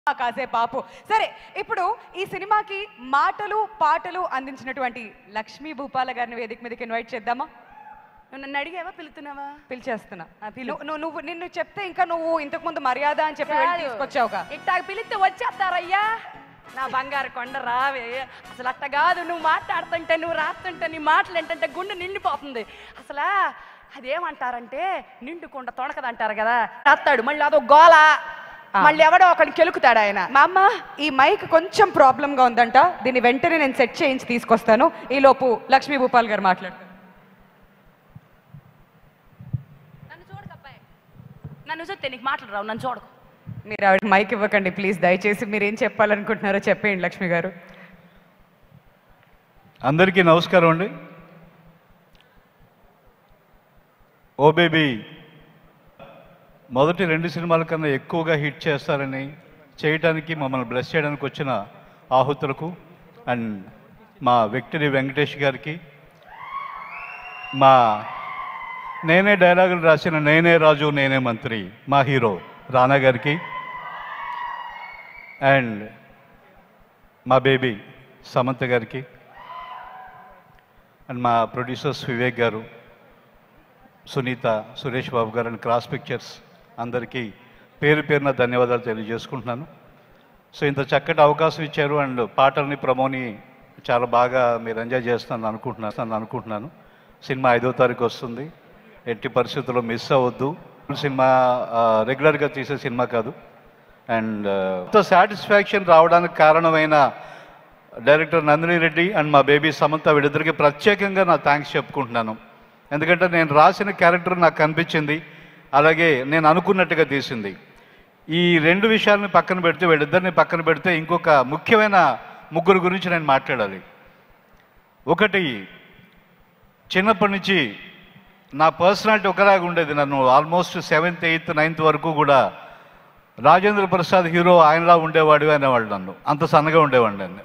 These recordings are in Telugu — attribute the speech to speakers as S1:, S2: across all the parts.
S1: కాసే పాపు సరే ఇప్పుడు ఈ సినిమాకి మాటలు పాటలు అందించినటువంటి లక్ష్మీ భూపాల గారిని వేదిక మీదకి ఇన్వైట్ చేద్దామా
S2: నువ్వు నన్ను అడిగావా పిలుతున్నావా
S1: పిలిచేస్తున్నా
S2: ఆ, పిలు.
S1: నువ్వు- నువ్వు నువ్వు నిన్ను చెప్తే ఇంకా నువ్వు ఇంతకు ముందు మర్యాద అని చెప్పి వెళ్ళి
S2: కాదు.
S1: తీసుకొచ్చావుగా
S2: ఇట్టా పిలిస్తే వచ్చేస్తారయ్యా నా బంగారు కొండ రావే అసలు అట్ట కాదు నువ్వు మాట్లాడుతుంటే నువ్వు రాస్తుంటే నీ మాటలు ఏంటంటే గుండె నిండిపోతుంది అసలు అదేమంటారంటే నిండుకుండ తొణకదంటారు కదా రాస్తాడు మళ్ళీ అదో గోల మళ్ళీ ఎవడో ఒకడిని కెలుకుతాడు ఆయన
S1: మా అమ్మ ఈ మైక్ కొంచెం ప్రాబ్లం గా ఉందంట దీన్ని వెంటనే నేను సెట్ చేయించి తీసుకొస్తాను ఈ లోపు లక్ష్మీ భూపాల్ గారు మాట్లాడతారు
S2: నన్ను చూడకబ్బాయి నన్ను చూస్తే నీకు మాటలు రావు నన్ను చూడకు
S1: మీరు ఆవిడ మైక్ ఇవ్వకండి ప్లీజ్ దయచేసి మీరు ఏం చెప్పాలనుకుంటున్నారో చెప్పేయండి లక్ష్మి గారు
S3: అందరికీ నమస్కారం అండి ఓ బేబీ మొదటి రెండు సినిమాల కన్నా ఎక్కువగా హిట్ చేస్తారని చేయడానికి మమ్మల్ని బ్లెస్ చేయడానికి వచ్చిన ఆహుతులకు అండ్ మా విక్టరీ వెంకటేష్ గారికి మా నేనే డైలాగులు రాసిన నేనే రాజు నేనే మంత్రి మా హీరో రానా గారికి అండ్ మా బేబీ సమంత గారికి అండ్ మా ప్రొడ్యూసర్స్ వివేక్ గారు సునీత సురేష్ బాబు గారు అండ్ క్రాస్ పిక్చర్స్ అందరికీ పేరు పేరున ధన్యవాదాలు తెలియజేసుకుంటున్నాను సో ఇంత చక్కటి అవకాశం ఇచ్చారు అండ్ పాటల్ని ప్రమోని చాలా బాగా మీరు ఎంజాయ్ చేస్తాను అనుకుంటున్నాను అనుకుంటున్నాను సినిమా ఐదో తారీఖు వస్తుంది ఎట్టి పరిస్థితుల్లో మిస్ అవ్వద్దు సినిమా రెగ్యులర్గా తీసే సినిమా కాదు అండ్ సాటిస్ఫాక్షన్ రావడానికి కారణమైన డైరెక్టర్ నందిని రెడ్డి అండ్ మా బేబీ సమంత వీళ్ళిద్దరికి ప్రత్యేకంగా నా థ్యాంక్స్ చెప్పుకుంటున్నాను ఎందుకంటే నేను రాసిన క్యారెక్టర్ నాకు కనిపించింది అలాగే నేను అనుకున్నట్టుగా తీసింది ఈ రెండు విషయాలని పక్కన పెడితే వీళ్ళిద్దరిని పక్కన పెడితే ఇంకొక ముఖ్యమైన ముగ్గురు గురించి నేను మాట్లాడాలి ఒకటి చిన్నప్పటి నుంచి నా పర్సనాలిటీ ఒకలాగా ఉండేది నన్ను ఆల్మోస్ట్ సెవెంత్ ఎయిత్ నైన్త్ వరకు కూడా రాజేంద్ర ప్రసాద్ హీరో ఆయనలా ఉండేవాడు అనేవాళ్ళు నన్ను అంత సన్నగా ఉండేవాడు నేను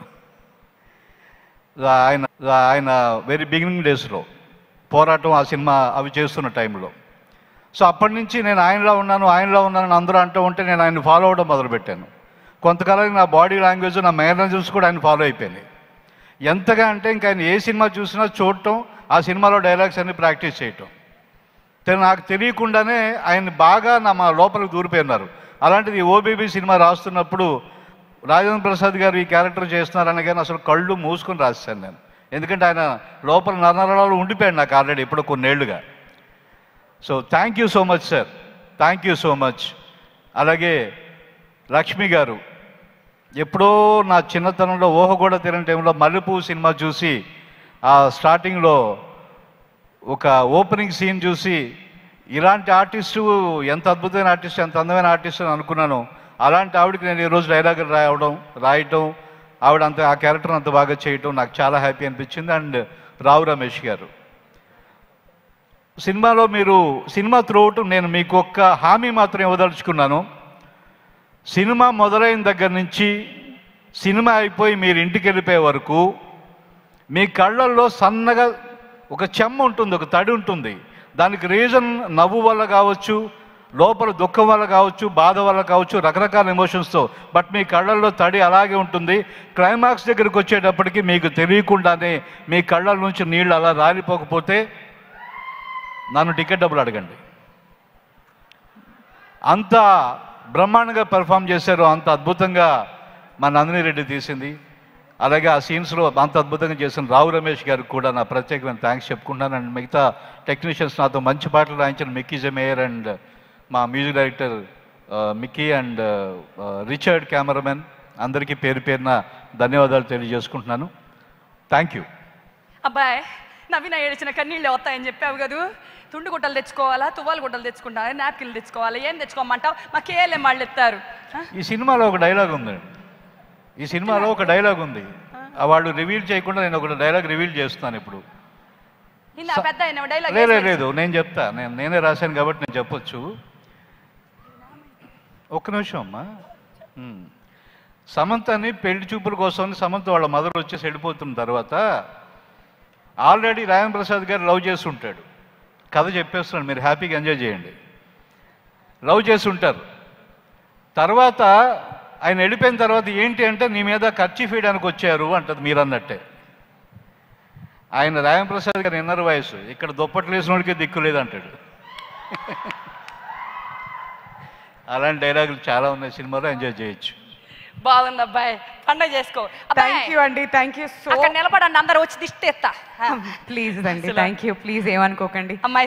S3: ఆయన ఆయన వెరీ బిగినింగ్ డేస్లో పోరాటం ఆ సినిమా అవి చేస్తున్న టైంలో సో అప్పటి నుంచి నేను ఆయనలా ఉన్నాను ఆయనలా ఉన్నాను అని అందరూ అంటూ ఉంటే నేను ఆయన ఫాలో అవ్వడం మొదలుపెట్టాను కొంతకాలానికి నా బాడీ లాంగ్వేజ్ నా మేనరిజమ్స్ కూడా ఆయన ఫాలో అయిపోయినాయి ఎంతగా అంటే ఇంకా ఆయన ఏ సినిమా చూసినా చూడటం ఆ సినిమాలో డైలాగ్స్ అన్ని ప్రాక్టీస్ చేయటం తె- నాకు తెలియకుండానే ఆయన బాగా నా మా లోపలికి దూరిపోయినారు అలాంటిది ఓబీబీ సినిమా రాస్తున్నప్పుడు రాజేంద్ర ప్రసాద్ గారు ఈ క్యారెక్టర్ చేస్తున్నారని కానీ అసలు కళ్ళు మూసుకొని రాశాను నేను ఎందుకంటే ఆయన లోపల నరనరాలు ఉండిపోయాడు నాకు ఆల్రెడీ ఇప్పుడు కొన్నేళ్లుగా so thank you so much sir thank you so much అలాగే లక్ష్మి గారు ఎప్పుడో నా చిన్నతనంలో ఊహ కూడా తెలియని టైంలో మల్లెపూ సినిమా చూసి ఆ స్టార్టింగ్లో ఒక ఓపెనింగ్ సీన్ చూసి ఇలాంటి ఆర్టిస్టు ఎంత అద్భుతమైన ఆర్టిస్ట్ ఎంత అందమైన ఆర్టిస్ట్ అని అనుకున్నాను అలాంటి ఆవిడకి నేను ఈరోజు డైలాగులు రాయడం రాయటం ఆవిడ అంత ఆ క్యారెక్టర్ అంత బాగా చేయటం నాకు చాలా హ్యాపీ అనిపించింది అండ్ రావు రమేష్ గారు సినిమాలో మీరు సినిమా త్రూఅవుట్ నేను మీకు ఒక్క హామీ మాత్రం ఇవ్వదలుచుకున్నాను సినిమా మొదలైన దగ్గర నుంచి సినిమా అయిపోయి మీరు ఇంటికి వెళ్ళిపోయే వరకు మీ కళ్ళల్లో సన్నగా ఒక చెమ్మ ఉంటుంది ఒక తడి ఉంటుంది దానికి రీజన్ నవ్వు వల్ల కావచ్చు లోపల దుఃఖం వల్ల కావచ్చు బాధ వల్ల కావచ్చు రకరకాల ఎమోషన్స్తో బట్ మీ కళ్ళల్లో తడి అలాగే ఉంటుంది క్లైమాక్స్ దగ్గరికి వచ్చేటప్పటికి మీకు తెలియకుండానే మీ కళ్ళ నుంచి నీళ్ళు అలా రాలిపోకపోతే నన్ను టికెట్ డబ్బులు అడగండి అంత బ్రహ్మాండంగా పెర్ఫామ్ చేశారు అంత అద్భుతంగా మా నందిని రెడ్డి తీసింది అలాగే ఆ సీన్స్లో అంత అద్భుతంగా చేసిన రావు రమేష్ గారికి కూడా నా ప్రత్యేకమైన థ్యాంక్స్ చెప్పుకుంటాను అండ్ మిగతా టెక్నీషియన్స్ నాతో మంచి పాటలు రాయించిన మిక్కీ జమేయర్ అండ్ మా మ్యూజిక్ డైరెక్టర్ ఆ, మిక్కీ అండ్ ఆ, రిచర్డ్ కెమెరామెన్ అందరికీ పేరు పేరున ధన్యవాదాలు తెలియజేసుకుంటున్నాను థ్యాంక్ యూ
S2: అబ్బాయి నవీన ఏడిచిన కన్నీళ్ళు వస్తాయని చెప్పావు కదూ తుండు గుడ్డలు తెచ్చుకోవాలా తువ్వాలు గుడ్డలు తెచ్చుకుంటా నాప్కిన్లు తెచ్చుకోవాలా ఏం తెచ్చుకోమంటావు మా కేఎల్ఎం వాళ్ళు ఎత్తారు ఆ?
S3: ఈ సినిమాలో ఒక డైలాగ్ ఉందండి ఈ సినిమాలో ఒక డైలాగ్ ఉంది ఆ వాళ్ళు రివీల్ చేయకుండా నేను ఒక డైలాగ్ రివీల్ చేస్తున్నాను ఇప్పుడు
S2: నిన్న పెద్ద ఆయన డైలాగ్
S3: లేదు లేదు నేను చెప్తా నేను నేనే రాశాను కాబట్టి నేను చెప్పొచ్చు ఒక్క నిమిషం అమ్మా ఉమ్. సమంతని పెళ్లి చూపుల కోసం సమంత వాళ్ళ మదర్ వచ్చేసి వెళ్ళిపోతున్న తర్వాత ఆల్రెడీ రాయం ప్రసాద్ గారు లవ్ చేసి ఉంటాడు కథ చెప్పేస్తున్నాడు మీరు హ్యాపీగా ఎంజాయ్ చేయండి లవ్ చేసి ఉంటారు తర్వాత ఆయన వెళ్ళిపోయిన తర్వాత ఏంటి అంటే నీ మీద ఖర్చు ఫీయడానికి వచ్చారు అంటది మీరు అన్నట్టే ఆయన రాయంప్రసాద్ గారి ఇన్నర్ వయసు ఇక్కడ దుప్పట్లు వేసినోడికి దిక్కు లేదంటాడు అలాంటి డైలాగులు చాలా ఉన్నాయి సినిమాలో ఎంజాయ్ చేయొచ్చు
S2: బాగుంది అబ్బాయి పండగ చేసుకో అబ్బాయి
S1: థ్యాంక్ యూ అండి థ్యాంక్ యూ సో
S2: అక్కడ నిలబడండి అందరు వచ్చి దిష్టి ఎత్తా
S1: ప్లీజ్ అండి థ్యాంక్ యూ ప్లీజ్ ఏమనుకోకండి
S2: అమ్మాయి